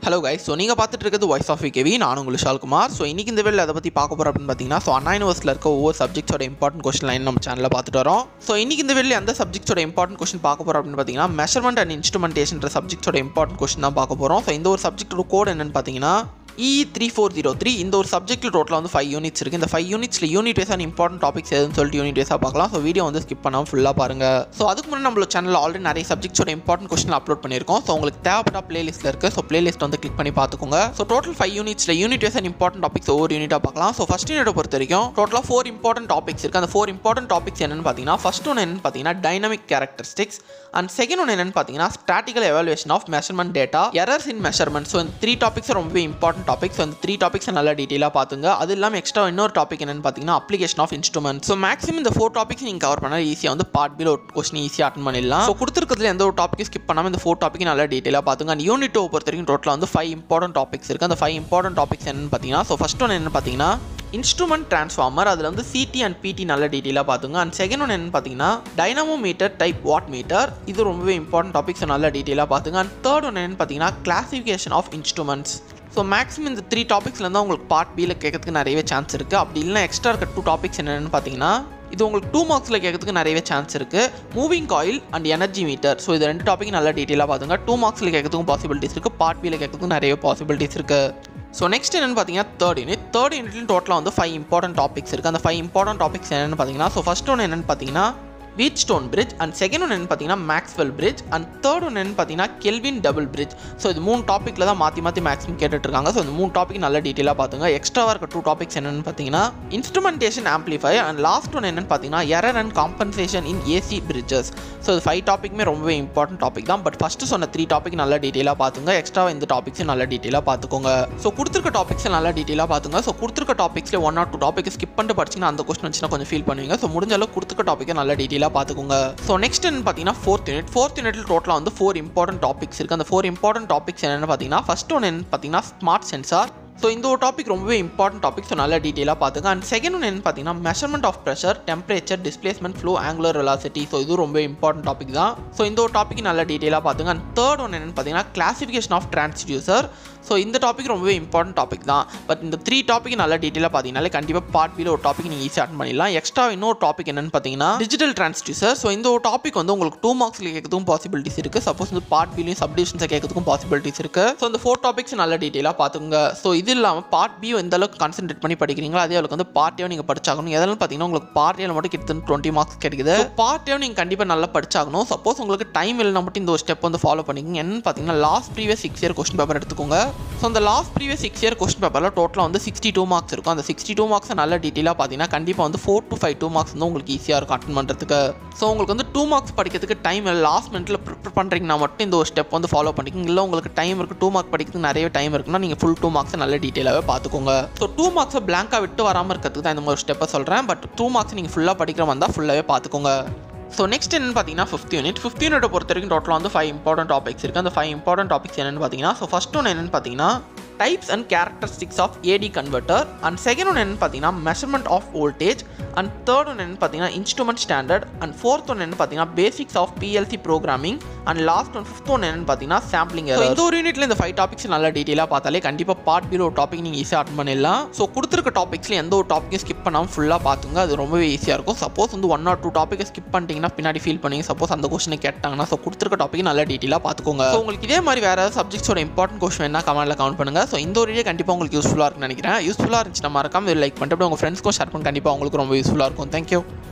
hello guys so நீங்கள் பார்த்துட்டு இருக்கிறது வாய்ஸ் ஆஃப் கேவி நான் உங்களுக்கு ஷால்குமார் ஸோ இன்றைக்கி இந்த வேலை அதை பற்றி பார்க்க போகிறோம் அப்படின்னு பார்த்தீங்கன்னா ஸோ அண்ணா யூனிவர்ஸில் இருக்க ஒவ்வொரு சப்ஜெக்ட்ஸோட இம்பார்ட்டன்ட் கொஸ்டின் லைன் நம்ம சேனலில் பார்த்துட்டு வரோம் ஸோ இன்றைக்கி இந்த வேலை எந்த சப்ஜெக்ட்ஸோட இம்பார்ட்டன்ட் கொஸ்டின் பார்க்க போகிறோம் அப்படின்னு பார்த்தீங்கன்னா மெஷர்மெண்ட் அண்ட் இன்ஸ்ட்ருமெண்டேஷன் சப்ஜெக்ட்ஸோட இம்பார்ட்டன்ட் கொஸ்டின் தான் பார்க்க போகிறோம் ஸோ இந்த ஒரு சப்ஜெக்டோட கோட் என்னன்னு பார்த்தீங்கன்னா E three four zero three இந்த ஒரு சப்ஜெக்ட்டில் டோட்டலாக வந்து ஃபைவ் யூனிட்ஸ் இருக்குது இந்த ஃபைவ் யூனிட்ஸில் யூனிட் வைஸான இம்பார்ட்டன்ட் டாபிக்ஸ் எதுன்னு சொல்லிட்டு யூனிட் வைஸாக பார்க்கலாம் ஸோ வீடியோ வந்து ஸ்கிப் பண்ணாமல் ஃபுல்லாக பாருங்கள் ஸோ அதுக்கு முன்னாடி நம்மளோட சேனலில் ஆல்ரெடி நிறைய சப்ஜெக்ட்ஸோட இம்பார்ட்டன்ட் கொஸ்டின் அப்லோட் பண்ணியிருக்கோம் ஸோ உங்களுக்கு தேவைப்பட்ட பிளேலிஸ்ட்டில் இருக்குது ஸோ பிளேலிஸ்ட் வந்து கிளிக் பண்ணி பார்த்துக்கோங்க ஸோ டோட்டல் ஃபைவ் யூனிட்ஸில் யூனிட் வைஸ் இம்பார்ட்டன்ட் டாபிக்ஸ் ஒவ்வொரு யூனிட்டாக பார்க்கலாம் ஸோ ஃபஸ்ட் யூனிட்டை பொறுத்த வரைக்கும் டோட்டலாக ஃபோர் இம்பார்ட்டன்ட் டாபிக்ஸ் இருக்குது அந்த ஃபோர் இம்பார்ட்டன்ட் டாபிக்ஸ் என்னன்னு பார்த்தீங்கன்னா ஃபர்ஸ்ட் ஒன்று என்னன்னு பார்த்தீங்கன்னா டைனமிக் கேரக்டரிஸ்டிக்ஸ் அண்ட் செகண்ட் ஒன்று என்னன்னு பார்த்தீங்கன்னா statistical evaluation of measurement data errors in measurement so இந்த த்ரீ டாபிக்ஸ் ரொம்ப இம்பார்ட்டன்ட் டாபிக்ஸ் அந்த த்ரீ டாபிக்ஸ் நல்லா டீட்டெயிலாக பார்த்துங்க அது இல்லாமல் எக்ஸ்ட்ரா இன்னொரு டாபிக் என்னன்னு பார்த்தீங்கன்னா application of instrument so maximum இந்த ஃபோர் டாபிக்ஸ் நீங்கள் கவர் பண்ணால் ஈஸியாக வந்து பார்ட் பில் ஒரு கொஸ்டின் ஈஸியாக அட்டன் பண்ணிடலாம் ஸோ கொடுத்துருக்கிறதுல எந்த ஒரு டாப்பிக்கும் ஸ்கிப் பண்ணாமல் இந்த ஃபோர் டாபிக் நல்லா டீட்டெயிலாக பார்த்துங்க அண்ட் யூனிட் டூ பொறுத்த வரைக்கும் டோட்டலாக வந்து ஃபைவ் இம்பார்ட்டன்ட் டாபிக்ஸ் இருக்குது அந்த ஃபைவ் இம்பார்ட்டன்ட் டாபிக்ஸ் என்னன்னு பார்த்தீங்கன்னா ஸோ ஃபஸ்ட் ஒன்று என்ன பார்த்தீங்கன்னா இன்ஸ்ட்ருமெண்ட் ட்ரான்ஸ்ஃபார்மர் அதில் வந்து சிடி அண்ட் பிடி நல்ல டீட்டெயிலாக பார்த்துங்க அண்ட் செகண்ட் ஒன்று என்னன்னு பார்த்தீங்கன்னா dynamometer type wattmeter இது ரொம்பவே இம்பார்ட்டன்ட் டாபிக்ஸ் நல்ல டீட்டெயிலாக பார்த்துங்க அண்ட் தேர்ட் ஒன்று என்னன்னு பார்த்தீங்கன்னா classification of instruments so maximum இந்த த்ரீ டாபிக்ஸ்லேருந்து உங்களுக்கு பார்ட் பியில் கேட்கறதுக்கு நிறையவே சான்ஸ் இருக்குது அப்படி இல்லைனா எக்ஸ்ட்ரா இருக்க டூ டாபிக்ஸ் என்னென்னு பார்த்தீங்கன்னா இது உங்களுக்கு டூ மார்க்ஸில் கேட்கறதுக்கு நிறையவே சான்ஸ் இருக்குது moving coil and energy meter so இது ரெண்டு டாபிக் நல்லா டீட்டெயிலாக பார்த்துங்க டூ மார்க்ஸில் கேட்கறதுக்கும் பாசிபிலிட்டிஸ் இருக்குது பார்ட் பியில் கேட்கறதுக்கும் நிறைய பாசிபிலிட்டிஸ் இருக்குது ஸோ நெக்ஸ்ட் என்னென்னு பார்த்தீங்கன்னா தேர்ட் யூனிட் தேர்ட் யூனிட்லையும் டோட்டலாக வந்து ஃபைவ் இம்பார்ட்டன்ட் டாபிக்ஸ் இருக்குது அந்த ஃபைவ் இம்பார்ட்டன்ட் டாபிக்ஸ் என்னென்னு பார்த்தீங்கன்னா ஸோ ஃபஸ்ட் ஒன்று என்னென்னு பார்த்தீங்கன்னா வீட் ஸ்டோன் பிரிட்ஜ் அண்ட் செகண்ட் ஒன்று என்ன பார்த்தீங்கன்னா மேக்ஸ்வெல் பிரிட்ஜ் அண்ட் தேர்ட் ஒன்று என்ன பார்த்தீங்கன்னா கெல்வின் டபுள் பிரிட்ஜ் ஸோ இது மூணு டாப்பிக்கில் தான் மாற்றி மாற்றி மேக்ஸிமம் கேட்டுட்ருக்காங்க ஸோ இந்த மூணு டாபிக் நல்லா டீட்டெயிலாக பார்த்துங்க எக்ஸ்ட்ராவாக இருக்க டூ டாபிக்ஸ் என்னென்னு பார்த்தீங்கன்னா இன்ஸ்ட்ருமெண்டேஷன் ஆம்ப்ளிஃபை அண்ட் லாஸ்ட் ஒன்று என்னென்னு பார்த்தீங்கன்னா error and compensation in AC bridges so இது ஃபைவ் டாப்பிக்குமே ரொம்பவே இம்பார்ட்டன்ட் டாபிக் தான் பட் ஃபஸ்ட்டு சொன்ன த்ரீ டாபிக் நல்லா டீட்டெயிலாக பார்த்துங்க எக்ஸ்ட்ரா இந்த டாபிக்ஸும் நல்லா டீட்டெயிலாக பார்த்துக்கோங்க ஸோ கொடுத்துருக்க டாபிக்ஸ் நல்லா டீட்டெயிலாக பார்த்துங்க ஸோ கொடுத்துருக்க டாபிக்ஸில் one or two topic skip பண்ணிட்டு படிச்சிங்கன்னா அந்த கொஸ்டின் வச்சுன்னா கொஞ்சம் ஃபீல் பண்ணுவீங்க ஸோ முடிஞ்ச அளவுக்கு கொடுத்துருக்க டாப்பிக்கை நல்லா டீட்டெயிலாக பார்த்துக்கோங்க ஸோ நெக்ஸ்ட் என்ன பார்த்தீங்கன்னா ஃபோர்த் யூனிட் ஃபோர்த் யூனிட்ல டோட்டலாக வந்து ஃபோர் இம்பார்ட்டன்ட் டாபிக்ஸ் இருக்குது அந்த ஃபோர் இம்பார்ட்டன்ட் டாபிக்ஸ் என்னென்னு பார்த்தீங்கன்னா ஃபர்ஸ்ட் ஒன்று என்ன பார்த்தீங்கன்னா ஸ்மார்ட் சென்சார் ஸோ இந்த ஒரு டாபிக் ரொம்பவே இம்பார்ட்டன்ட் டாபிக் ஸோ நல்லா டீட்டெயிலாக பார்த்துங்க அண்ட் செகண்ட் ஒன்று என்ன பார்த்தீங்கன்னா measurement of pressure temperature displacement flow angular velocity so இது ரொம்ப இம்பார்ட்டன்ட் டாபிக் தான் ஸோ இந்த ஒரு டாபிக் நல்லா டீட்டெயிலாக பார்த்துங்க அண்ட் தேர்ட் ஒன்று என்னென்னு பார்த்தீங்கன்னா கிளாசிஃபிகேஷன் ஆஃப் டிரான்ஸ்டியூசர் ஸோ இந்த டாபிக் ரொம்பவே இம்பார்ட்டன்ட் டாபிக் தான் பட் இந்த த்ரீ டாபிக் நல்லா டீட்டெயிலாக பார்த்தீங்கனாலே கண்டிப்பாக பார்ட் பியில் ஒரு டாபிக் நீங்கள் ஈஸியாக அட்டன் பண்ணிடலாம் எக்ஸ்ட்ரா இன்னொரு டாபிக் என்னென்னு பார்த்தீங்கன்னா டிஜிட்டல் டிரான்ஸ்டியூசர் ஸோ இந்த ஒரு டாபிக் வந்து உங்களுக்கு டூ மார்க்ஸில் கேட்கறதுக்கும் பாசிபிலிட்டிஸ் இருக்குது சப்போஸ் வந்து பார்ட் பிலையும் சப்டிவிஷன்ஸை கேட்கறதுக்கும் பாசிபிலிட்டிஸ் இருக்குது ஸோ இந்த ஃபோர் டாபிக்ஸ் நல்லா டீட்டெயிலாக பார்த்துங்க ஸோ இது இல்லாமல் பார்ட் பி எந்த அளவுக்கு கான்சென்ட்ரேட் பண்ணி படிக்கிறீங்களோ அதே அளவுக்கு வந்து பார்ட்டியாக நீங்கள் படிச்சாகணும் எதனால பார்த்தீங்கன்னா உங்களுக்கு பார்ட்டியில் மட்டும் கிட்டத்தட்ட டுவெண்ட்டி மார்க்ஸ் கிடைக்குது பார்ட்டியாக நீங்கள் கண்டிப்பாக நல்லா படிச்சாகணும் சப்போஸ் உங்களுக்கு டைம் இல்லைனா மட்டும் இந்த ஒரு ஸ்டெப் வந்து ஃபாலோ பண்ணிக்கங்க என்னன்னு பார்த்தீங்கன்னா last previous six year question paper எடுத்துக்கோங்க ஸோ அந்த last previous six year question பேப்பரில் டோட்டலாக வந்து சிக்ஸ்டி டூ மார்க்ஸ் இருக்கும் அந்த சிக்ஸ்டி டூ மார்க்ஸ் நல்ல டீட்டெயிலாக பார்த்தீங்கன்னா கண்டிப்பாக வந்து four to five two marks வந்து உங்களுக்கு ஈஸியாக இருக்கும் அட்டன் பண்ணுறதுக்கு ஸோ உங்களுக்கு வந்து டூ மார்க்ஸ் படிக்கிறதுக்கு டைம் லாஸ்ட் மினிட்ல ப்ரிப்பேர் பண்ணுறீங்கன்னா மட்டும் இந்த ஒரு ஸ்டெப் வந்து ஃபாலோ பண்ணிக்கோங்க இல்லை உங்களுக்கு டைம் இருக்குது டூ மார்க் படிக்கிறதுக்கு நிறைய டைம் இருக்குன்னா நீங்கள் ஃபுல் டூ மார்க்ஸ் நல்ல டீட்டெயிலாகவே பார்த்துக்கோங்க ஸோ டூ மார்க்ஸை பிளாங்காக விட்டு வராமல் இருக்கிறதுக்கு தான் இந்த மாதிரி ஸ்டெப்பை சொல்கிறேன் பட் டூ மார்க்ஸ் நீங்கள் ஃபுல்லாக படிக்கிற மாதிரி தான் ஃபுல்லாகவே பார்த்துக்கோங்க ஸோ நெக்ஸ்ட் என்னன்னு பார்த்தீங்கன்னா ஃபிஃப்த் யூனிட் ஃபிஃப்த் யூனிட்டை பொறுத்த வரைக்கும் டோட்டலாக வந்து ஃபைவ் இம்பார்ட்டன்ட் டாபிக்ஸ் இருக்குது அந்த ஃபைவ் இம்பார்ட்டன்ட் டாபிக்ஸ் என்னென்னு பார்த்தீங்கன்னா ஸோ ஃபஸ்ட் ஒன்று என்னென்னு பார்த்தீங்கன்னா types and characteristics of AD converter and second ஒன்று என்னென்னு பார்த்தீங்கன்னா measurement of voltage and third ஒன்று என்னென்னு பார்த்தீங்கன்னா இன்ஸ்ட்ருமெண்ட் ஸ்டாண்டர்ட் அண்ட் ஃபோர்த் ஒன்று என்னென்னு பார்த்தீங்கன்னா basics of PLC programming and last one fifth ஒன்று என்னென்னு பார்த்தீங்கன்னா சாம்பிளிங் இந்த ஒரு யூனிட்ல இந்த ஃபைவ் டாபிக்ஸ் நல்லா டீட்டெயிலாக பார்த்தாலே கண்டிப்பாக பார்ட் பியில் ஒரு டாபிக் நீங்கள் ஈஸியாக அட்டன் பண்ணிடலாம் ஸோ கொடுத்துருக்க டாபிக்ஸில் எந்த ஒரு டாப்பிக்கும் ஸ்கிப் பண்ணாமல் ஃபுல்லாக பார்த்துங்க அது ரொம்பவே ஈஸியாக இருக்கும் சப்போஸ் வந்து ஒன் ஆர் டூ டாப்பிக்கை ஸ்கிப் பண்ணிட்டீங்கன்னா பின்னாடி ஃபீல் பண்ணி சப்போஸ் அந்த கொஸ்டினை கேட்டாங்கன்னா ஸோ கொடுத்துருக்க டாபிக் நல்லா டீட்டெயிலாக பார்த்துக்கோங்க ஸோ உங்களுக்கு இதே மாதிரி வேறு ஏதாவது சப்ஜெக்ட்ஸோட இம்பார்ட்டன்ட் கொஸ்டின் என்ன கமெண்ட்டில் கவுண்ட் பண்ணுங்கள் ஸோ இந்த ஒரு வீடியோ கண்டிப்பாக உங்களுக்கு யூஸ்ஃபுல்லாக இருக்கும்னு நினைக்கிறேன் யூஸ்ஃபுல்லாக இருந்துச்சுன்னா மறக்காம லைக் பண்ணிட்டு உங்கள் ஃப்ரெண்ட்ஸ்க்கும் ஷேர் பண்ணி கண்டிப்பாக உங்களுக்கு ரொம்ப யூஸ்ஃபுல்லாக இருக்கும் தேங்க்யூ